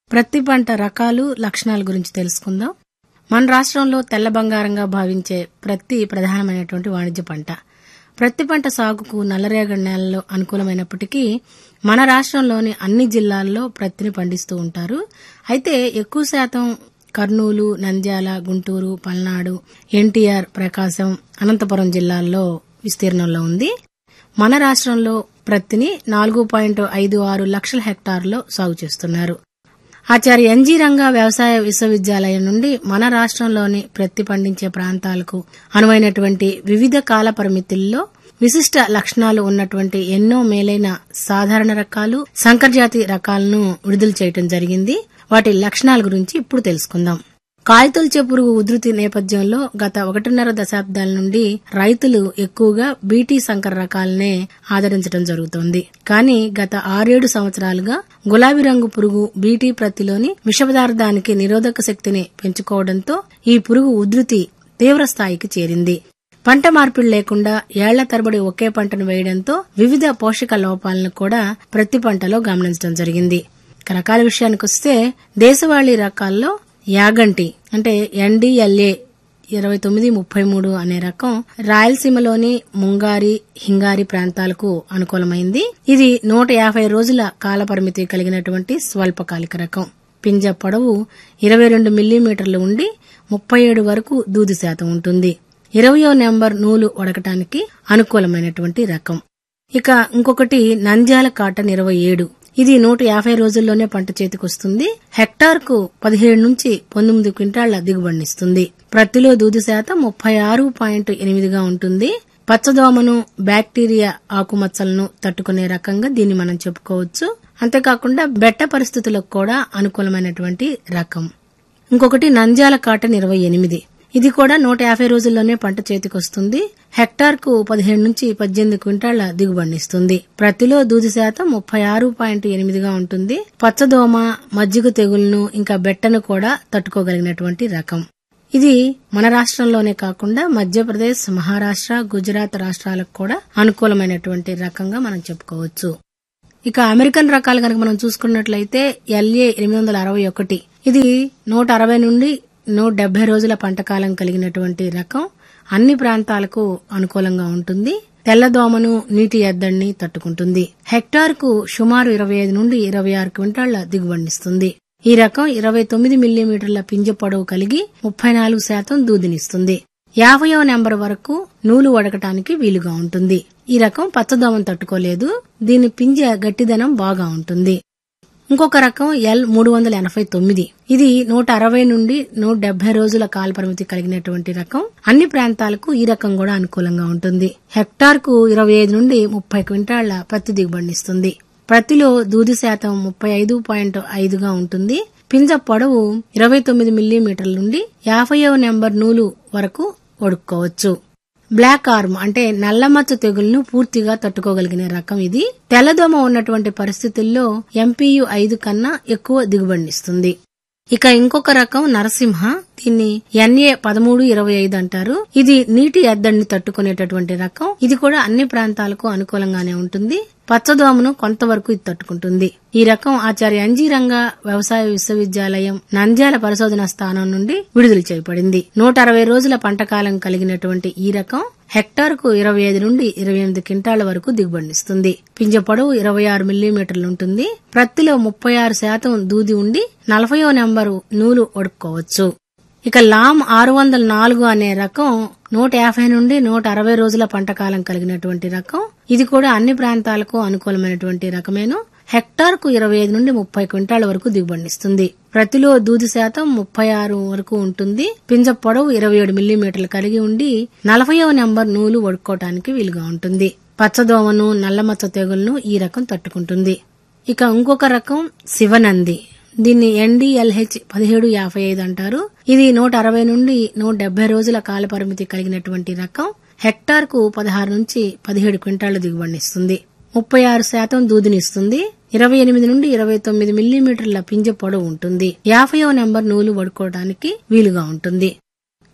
ప్రత్తి పంట రకాలు లక్షణాల గురించి తెలుసుకుందాం మన రాష్ట్రంలో తెల్ల బంగారంగా భావించే ప్రత్తి ప్రధానమైనటువంటి వాణిజ్య పంట ప్రత్తి పంట సాగుకు నల్లరేగడి నేలలో అనుకూలమైనప్పటికీ మన రాష్ట్రంలోని అన్ని జిల్లాల్లో ప్రత్తిని పండిస్తూ ఉంటారు అయితే ఎక్కువ శాతం కర్నూలు నంద్యాల గుంటూరు పల్నాడు ఎన్టీఆర్ ప్రకాశం అనంతపురం జిల్లాల్లో విస్తీర్ణంలో ఉంది మన రాష్ట్రంలో ప్రత్తిని నాలుగు పాయింట్ ఐదు ఆరు లక్షల హెక్టార్లో సాగు చేస్తున్నారు ఆచార్య ఎన్జీ రంగా వ్యవసాయ విశ్వవిద్యాలయం నుండి మన రాష్ట్రంలోని ప్రత్తి పండించే ప్రాంతాలకు అనువైనటువంటి వివిధ కాల పరిమితుల్లో విశిష్ట లక్షణాలు ఉన్నటువంటి ఎన్నో మేలైన సాధారణ రకాలు సంకరజాతి రకాలను విడుదల చేయటం జరిగింది వాటి లక్షణాల గురించి ఇప్పుడు తెలుసుకుందాం కాయతొలిచే పురుగు ఉధృతి నేపథ్యంలో గత ఒకటిన్నర దశాబ్దాల నుండి రైతులు ఎక్కువగా బీటీ సంకర రకాలనే ఆదరించడం జరుగుతోంది కానీ గత ఆరేడు సంవత్సరాలుగా గులాబీ రంగు పురుగు బీటీ ప్రత్తిలోని విషపదార్థానికి నిరోధక శక్తిని పెంచుకోవడంతో ఈ పురుగు ఉధృతి తీవ్ర స్థాయికి చేరింది పంట మార్పిడి లేకుండా ఏళ్ల తరబడి ఒకే పంటను వేయడంతో వివిధ పోషక లోపాలను కూడా ప్రతి పంటలో గమనించడం జరిగింది ఇక రకాల విషయానికొస్తే దేశవాళీ రకాల్లో యాగంటి అంటే ఎన్డీఎల్ఏ ఇరవై తొమ్మిది ముప్పై మూడు అనే రకం రాయలసీమలోని ముంగారి హింగారి ప్రాంతాలకు అనుకూలమైంది ఇది నూట యాభై రోజుల కాల పరిమితి కలిగినటువంటి స్వల్పకాలిక రకం పింజ పొడవు ఇరవై రెండు మిల్లీమీటర్లు ఉండి ముప్పై ఏడు వరకు దూది శాతం ఉంటుంది ఇరవయో నెంబర్ నూలు వడకటానికి అనుకూలమైనటువంటి రకం ఇక ఇంకొకటి నంద్యాల కాటన్ ఇరవై ఏడు ఇది నూట యాభై రోజుల్లోనే పంట చేతికొస్తుంది హెక్టార్ కు పదిహేడు నుంచి పంతొమ్మిది క్వింటాళ్ల దిగుబడినిస్తుంది ప్రత్తిలో దూది శాతం ముప్పై ఆరు పాయింట్ ఎనిమిదిగా ఉంటుంది పచ్చదోమను బ్యాక్టీరియా ఆకుమచ్చలను తట్టుకునే రకంగా దీన్ని మనం చెప్పుకోవచ్చు అంతేకాకుండా బెట్ట పరిస్థితులకు కూడా అనుకూలమైనటువంటి రకం ఇంకొకటి నంద్యాల కాటన్ ఇరవై ఎనిమిది ఇది కూడా నూట యాభై రోజుల్లోనే పంట చేతికొస్తుంది హెక్టార్ కు పదిహేడు నుంచి పద్దెనిమిది క్వింటాళ్ల దిగుబడినిస్తుంది ప్రతిలో దూది శాతం ముప్పై ఆరు పాయింట్ ఎనిమిదిగా ఉంటుంది పచ్చదోమ మజ్జిగ తెగుళ్లను ఇంకా బెట్టను కూడా తట్టుకోగలిగినటువంటి రకం ఇది మన రాష్ట్రంలోనే కాకుండా మధ్యప్రదేశ్ మహారాష్ట్ర గుజరాత్ రాష్ట్రాలకు కూడా అనుకూలమైనటువంటి రకంగా మనం చెప్పుకోవచ్చు ఇక అమెరికన్ రకాలు కనుక మనం చూసుకున్నట్లయితే ఎల్ఏ ఎనిమిది వందల అరవై ఒకటి ఇది నూట అరవై నుండి నూట డెబ్బై రోజుల పంటకాలం కలిగినటువంటి రకం అన్ని ప్రాంతాలకు అనుకూలంగా ఉంటుంది తెల్లదోమను నీటి ఎద్దడిని తట్టుకుంటుంది హెక్టార్ కు సుమారు ఇరవై ఐదు నుండి ఇరవై ఆరు క్వింటాళ్ల దిగుబడినిస్తుంది ఈ రకం ఇరవై తొమ్మిది మిల్లీమీటర్ల పింజ పొడవు కలిగి ముప్పై నాలుగు శాతం దూదినిస్తుంది యాభయో నెంబర్ వరకు నూలు వడకటానికి వీలుగా ఉంటుంది ఈ రకం పచ్చదోమను తట్టుకోలేదు దీని పింజ గట్టిదనం బాగా ఉంటుంది ఇంకొక రకం ఎల్ మూడు వందల ఎనభై తొమ్మిది ఇది నూట అరవై నుండి నూట డెబ్బై రోజుల కాల పరిమితి కలిగినటువంటి రకం అన్ని ప్రాంతాలకు ఈ రకం కూడా అనుకూలంగా ఉంటుంది హెక్టార్ కు ఇరవై ఐదు నుండి ముప్పై క్వింటాళ్ల పత్తి దిగుబడినిస్తుంది ప్రతిలో దూది శాతం ముప్పై ఐదు పాయింట్ ఐదుగా ఉంటుంది పింజ పొడవు ఇరవై తొమ్మిది మిల్లీమీటర్ల నుండి యాభైవ నెంబర్ నూలు వరకు వడుక్కోవచ్చు బ్లాక్ ఆర్మ్ అంటే నల్లమచ్చ తెగుళ్లను పూర్తిగా తట్టుకోగలిగిన రకం ఇది తెల్లదోమ ఉన్నటువంటి పరిస్థితుల్లో ఎంపీయు ఐదు కన్నా ఎక్కువ దిగుబడినిస్తుంది ఇక ఇంకొక రకం నరసింహ దీన్ని ఎన్ఏ పదమూడు ఇరవై ఐదు అంటారు ఇది నీటి ఎద్దడిని తట్టుకునేటటువంటి రకం ఇది కూడా అన్ని ప్రాంతాలకు అనుకూలంగానే ఉంటుంది పచ్చదోమను కొంతవరకు ఇది తట్టుకుంటుంది ఈ రకం ఆచార్య ఎన్జీ రంగా వ్యవసాయ విశ్వవిద్యాలయం నంద్యాల పరిశోధన స్థానం నుండి విడుదల చేయబడింది నూట అరవై రోజుల పంటకాలం కలిగినటువంటి ఈ రకం హెక్టార్ కు ఇరవై ఐదు నుండి ఇరవై ఎనిమిది క్వింటాళ్ల వరకు దిగుబడినిస్తుంది పింజ పొడవు ఇరవై ఆరు మిల్లీమీటర్లు ఉంటుంది ప్రత్తిలో ముప్పై ఆరు శాతం దూది ఉండి నలభయో నెంబరు నూలు ఒడుక్కోవచ్చు ఇక లామ్ ఆరు వందల నాలుగు అనే రకం నూట యాభై నుండి నూట అరవై రోజుల పంటకాలం కలిగినటువంటి రకం ఇది కూడా అన్ని ప్రాంతాలకు అనుకూలమైనటువంటి రకమేను హెక్టార్ కు ఇరవై ఐదు నుండి ముప్పై క్వింటాల వరకు దిగుబడినిస్తుంది ప్రతిలో దూది శాతం ముప్పై ఆరు వరకు ఉంటుంది పింజ పొడవు ఇరవై ఏడు మిల్లీమీటర్లు కలిగి ఉండి నలభైవ నెంబర్ నూలు వడుకోవటానికి వీలుగా ఉంటుంది పచ్చదోమను నల్లమచ్చ తెగులను ఈ రకం తట్టుకుంటుంది ఇక ఇంకొక రకం శివనంది దీన్ని ఎన్డీఎల్హెచ్ పదిహేడు యాభై ఐదు అంటారు ఇది నూట అరవై నుండి నూట డెబ్బై రోజుల కాల పరిమితి కలిగినటువంటి రకం హెక్టార్ కు పదహారు నుంచి పదిహేడు క్వింటాళ్ల దిగుబడినిస్తుంది ముప్పై ఆరు శాతం దూదినిస్తుంది ఇరవై ఎనిమిది నుండి ఇరవై తొమ్మిది మిల్లీమీటర్ల పింజ పొడవు ఉంటుంది యాభైవ నెంబర్ నూలు వడుకోవడానికి వీలుగా ఉంటుంది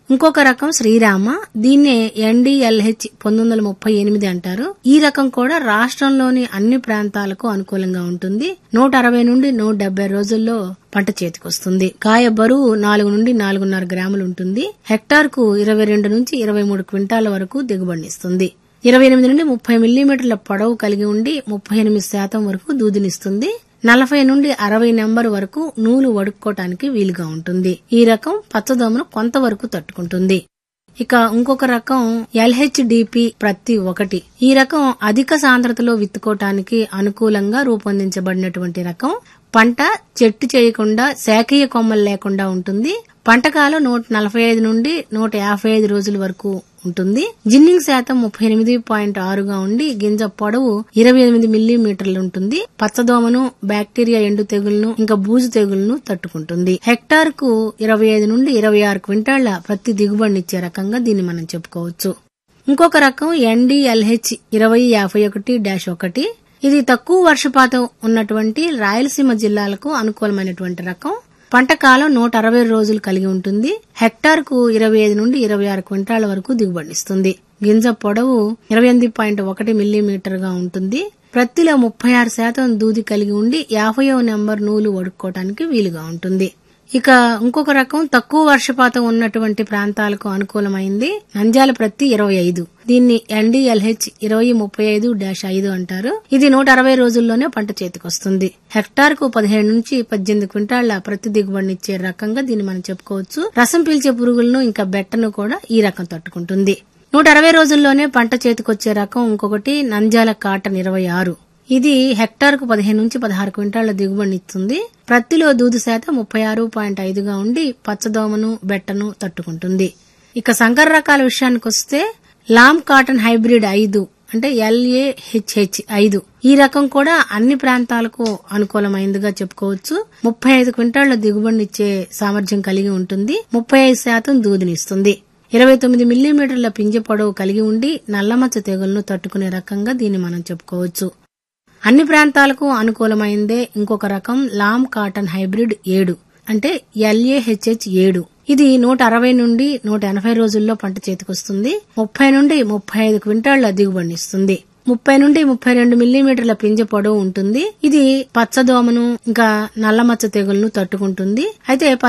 ఇంకొక రకం శ్రీరామ దీన్నే ఎన్డీఎల్హెచ్ పంతొమ్మిది వందల ముప్పై ఎనిమిది అంటారు ఈ రకం కూడా రాష్ట్రంలోని అన్ని ప్రాంతాలకు అనుకూలంగా ఉంటుంది నూట అరవై నుండి నూట డెబ్బై రోజుల్లో పంట చేతికొస్తుంది కాయ బరువు నాలుగు నుండి నాలుగున్నర గ్రాములు ఉంటుంది హెక్టార్ కు ఇరవై రెండు నుంచి ఇరవై మూడు క్వింటాల వరకు దిగుబడినిస్తుంది ఇరవై ఎనిమిది నుండి ముప్పై మిల్లీమీటర్ల పొడవు కలిగి ఉండి ముప్పై ఎనిమిది శాతం వరకు దూదినిస్తుంది నలభై నుండి అరవై నెంబర్ వరకు నూలు వడుక్కోవటానికి వీలుగా ఉంటుంది ఈ రకం పచ్చదోమను కొంతవరకు తట్టుకుంటుంది ఇక ఇంకొక రకం ఎల్హెచ్డిపి ప్రతి ఒకటి ఈ రకం అధిక సాంద్రతలో విత్తుకోవటానికి అనుకూలంగా రూపొందించబడినటువంటి రకం పంట చెట్టు చేయకుండా శాఖీయ కొమ్మలు లేకుండా ఉంటుంది పంటకాలం నూట నలభై ఐదు నుండి నూట యాభై ఐదు రోజుల వరకు ఉంటుంది జిన్నింగ్ శాతం ముప్పై ఎనిమిది పాయింట్ ఆరుగా ఉండి గింజ పొడవు ఇరవై ఎనిమిది మిల్లీమీటర్లు ఉంటుంది పచ్చదోమను బ్యాక్టీరియా ఎండు తెగులను ఇంకా బూజు తెగులను తట్టుకుంటుంది హెక్టార్ కు ఇరవై ఐదు నుండి ఇరవై ఆరు క్వింటాళ్ల ప్రతి దిగుబడినిచ్చే రకంగా దీన్ని మనం చెప్పుకోవచ్చు ఇంకొక రకం ఎన్డీఎల్హెచ్ ఇరవై యాభై ఒకటి డాష్ ఒకటి ఇది తక్కువ వర్షపాతం ఉన్నటువంటి రాయలసీమ జిల్లాలకు అనుకూలమైనటువంటి రకం పంట కాలం నూట అరవై రోజులు కలిగి ఉంటుంది హెక్టార్ కు ఇరవై ఐదు నుండి ఇరవై ఆరు క్వింటాల వరకు దిగుబడినిస్తుంది గింజ పొడవు ఇరవై ఎనిమిది పాయింట్ ఒకటి మిల్లీమీటర్ గా ఉంటుంది ప్రత్తిలో ముప్పై ఆరు శాతం దూది కలిగి ఉండి యాభైవ నెంబర్ నూలు వడుక్కోవటానికి వీలుగా ఉంటుంది ఇక ఇంకొక రకం తక్కువ వర్షపాతం ఉన్నటువంటి ప్రాంతాలకు అనుకూలమైంది నంద్యాల ప్రతి ఇరవై ఐదు దీన్ని ఎన్డీఎల్హెచ్ ఇరవై ముప్పై ఐదు డాష్ ఐదు అంటారు ఇది నూట అరవై రోజుల్లోనే పంట చేతికొస్తుంది హెక్టార్ కు పదిహేడు నుంచి పద్దెనిమిది క్వింటాళ్ల ప్రతి దిగుబడినిచ్చే రకంగా దీన్ని మనం చెప్పుకోవచ్చు రసం పీల్చే పురుగులను ఇంకా బెట్టను కూడా ఈ రకం తట్టుకుంటుంది నూట అరవై రోజుల్లోనే పంట చేతికొచ్చే రకం ఇంకొకటి నంద్యాల కాటన్ ఇరవై ఆరు ఇది హెక్టార్ కు పదిహేను నుంచి పదహారు క్వింటాళ్ల దిగుబడినిస్తుంది ప్రత్తిలో దూదు శాతం ముప్పై ఆరు పాయింట్ ఐదుగా ఉండి పచ్చదోమను బెట్టను తట్టుకుంటుంది ఇక సంకర రకాల విషయానికి వస్తే లామ్ కాటన్ హైబ్రిడ్ ఐదు అంటే ఎల్ఏహెచ్హెచ్ ఐదు ఈ రకం కూడా అన్ని ప్రాంతాలకు అనుకూలమైందిగా చెప్పుకోవచ్చు ముప్పై ఐదు క్వింటాళ్ల దిగుబడినిచ్చే సామర్థ్యం కలిగి ఉంటుంది ముప్పై ఐదు శాతం దూదినిస్తుంది ఇరవై తొమ్మిది మిల్లీమీటర్ల పింజ పొడవు కలిగి ఉండి నల్లమచ్చ తెగులను తట్టుకునే రకంగా దీన్ని మనం చెప్పుకోవచ్చు అన్ని ప్రాంతాలకు అనుకూలమైందే ఇంకొక రకం లామ్ కాటన్ హైబ్రిడ్ ఏడు అంటే ఎల్ఏహెచ్హెచ్ ఏడు ఇది నూట అరవై నుండి నూట ఎనభై రోజుల్లో పంట చేతికొస్తుంది ముప్పై నుండి ముప్పై ఐదు క్వింటాళ్ల దిగుబడినిస్తుంది ముప్పై నుండి ముప్పై రెండు మిల్లీమీటర్ల పింజ పొడవు ఉంటుంది ఇది పచ్చదోమను ఇంకా నల్లమచ్చ తెగులను తట్టుకుంటుంది అయితే